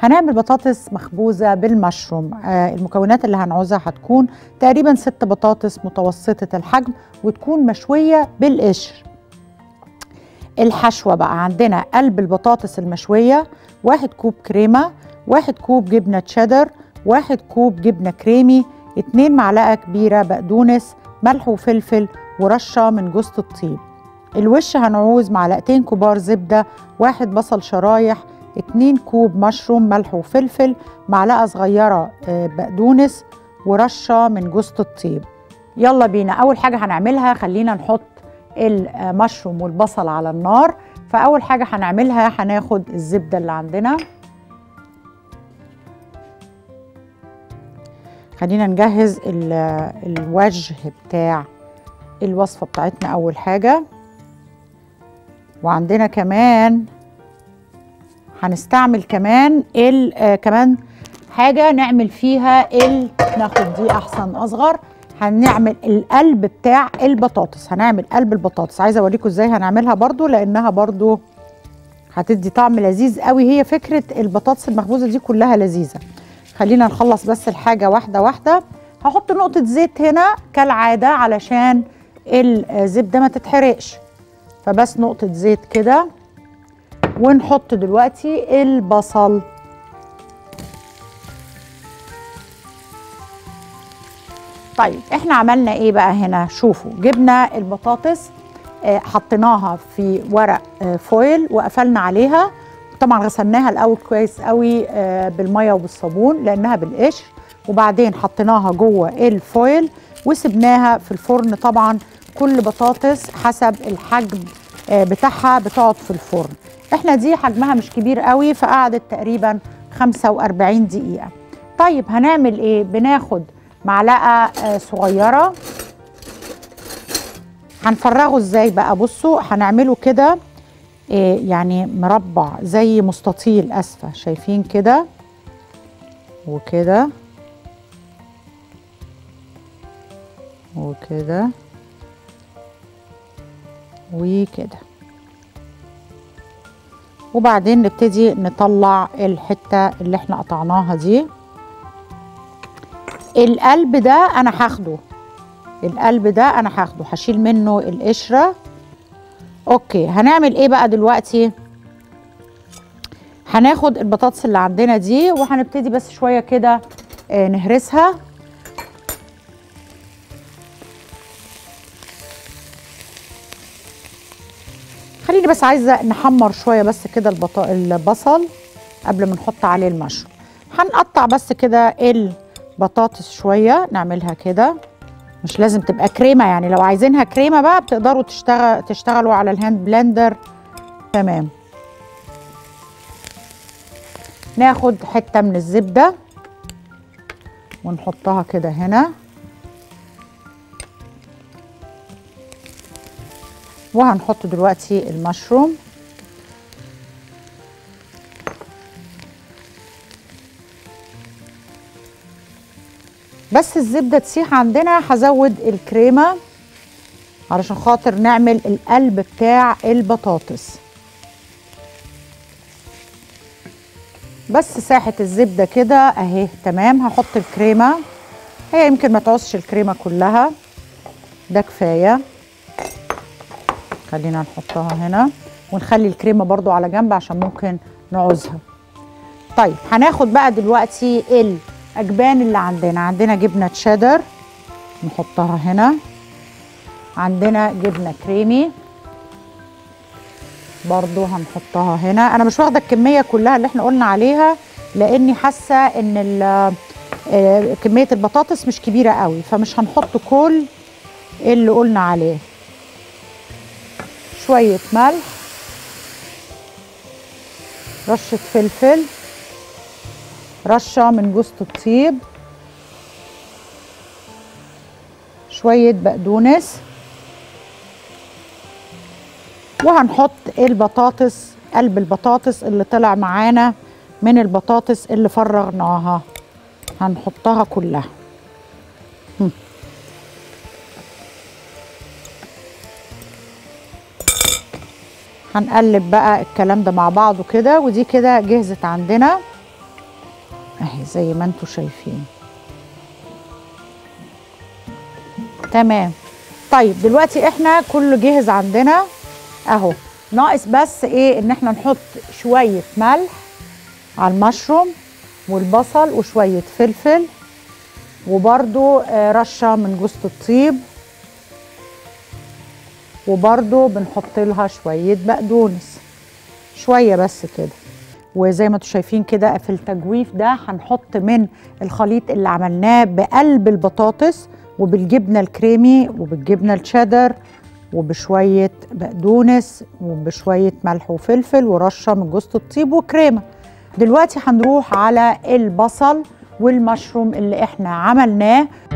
هنعمل بطاطس مخبوزة بالمشروم آه المكونات اللي هنعوزها هتكون تقريبا ست بطاطس متوسطة الحجم وتكون مشوية بالقشر الحشوة بقى عندنا قلب البطاطس المشوية واحد كوب كريمة واحد كوب جبنة تشيدر واحد كوب جبنة كريمي اتنين معلقة كبيرة بقدونس ملح وفلفل ورشة من جوزة الطيب الوش هنعوز معلقتين كبار زبدة واحد بصل شرايح اتنين كوب مشروم ملح وفلفل معلقة صغيرة آه، بقدونس ورشة من جوزة الطيب يلا بينا أول حاجة هنعملها خلينا نحط المشروم والبصل على النار فأول حاجة هنعملها هناخد الزبدة اللي عندنا خلينا نجهز ال- الوجه بتاع الوصفة بتاعتنا أول حاجة وعندنا كمان هنستعمل كمان ال آه كمان حاجة نعمل فيها ال ناخد دي أحسن أصغر هنعمل القلب بتاع البطاطس هنعمل قلب البطاطس عايزة أوريكم إزاي هنعملها برضو لأنها برضو هتدي طعم لذيذ قوي هي فكرة البطاطس المخبوزة دي كلها لذيذة خلينا نخلص بس الحاجة واحدة واحدة هحط نقطة زيت هنا كالعادة علشان الزبدة ما تتحرقش فبس نقطة زيت كده ونحط دلوقتي البصل طيب احنا عملنا ايه بقى هنا شوفوا جبنا البطاطس آه، حطيناها في ورق آه، فويل وقفلنا عليها طبعا غسلناها الاول كويس قوي آه، بالميه وبالصابون لانها بالقشر وبعدين حطيناها جوه الفويل وسبناها في الفرن طبعا كل بطاطس حسب الحجم آه، بتاعها بتقعد في الفرن احنا دي حجمها مش كبير قوي فقعدت تقريبا 45 دقيقه طيب هنعمل ايه بناخد معلقه آه، صغيره هنفرغه ازاي بقى بصوا هنعمله كده إيه يعني مربع زي مستطيل اسفه شايفين كده وكده وكده وكده وبعدين نبتدي نطلع الحته اللي احنا قطعناها دي القلب ده انا هاخده القلب ده انا هاخده هشيل منه القشره اوكي هنعمل ايه بقى دلوقتي هناخد البطاطس اللي عندنا دي وهنبتدي بس شويه كده آه، نهرسها خليني بس عايزه نحمر شويه بس كده البط... البصل قبل ما نحط عليه المشروم هنقطع بس كده البطاطس شويه نعملها كده مش لازم تبقى كريمه يعني لو عايزينها كريمه بقى بتقدروا تشتغل تشتغلوا على الهاند بلندر تمام ناخد حته من الزبده ونحطها كده هنا وهنحط دلوقتي المشروم بس الزبده تسيح عندنا هزود الكريمه علشان خاطر نعمل القلب بتاع البطاطس بس ساحه الزبده كده اهي تمام هحط الكريمه هي يمكن ما تعوزش الكريمه كلها ده كفايه خلينا نحطها هنا ونخلي الكريمه برضو على جنب عشان ممكن نعوزها طيب هناخد بقى دلوقتي الاجبان اللي عندنا عندنا جبنه تشيدر نحطها هنا عندنا جبنه كريمي برضو هنحطها هنا انا مش واخده الكميه كلها اللي احنا قلنا عليها لاني حاسه ان ال- آه، كميه البطاطس مش كبيره قوي فمش هنحط كل اللي قلنا عليه شويه ملح رشه فلفل رشه من جوز الطيب شويه بقدونس وهنحط البطاطس قلب البطاطس اللي طلع معانا من البطاطس اللي فرغناها هنحطها كلها هم. هنقلب بقى الكلام ده مع بعضه كده ودي كده جهزت عندنا اهي زي ما انتم شايفين تمام طيب دلوقتي احنا كله جهز عندنا اهو ناقص بس ايه ان احنا نحط شويه ملح على المشروم والبصل وشويه فلفل وبرده رشه من جوز الطيب وبرده بنحط لها شويه بقدونس شويه بس كده وزي ما انتم شايفين كده في التجويف ده هنحط من الخليط اللي عملناه بقلب البطاطس وبالجبنه الكريمي وبالجبنه الشيدر وبشويه بقدونس وبشويه ملح وفلفل ورشه من جوز الطيب وكريمه دلوقتي هنروح على البصل والمشروم اللي احنا عملناه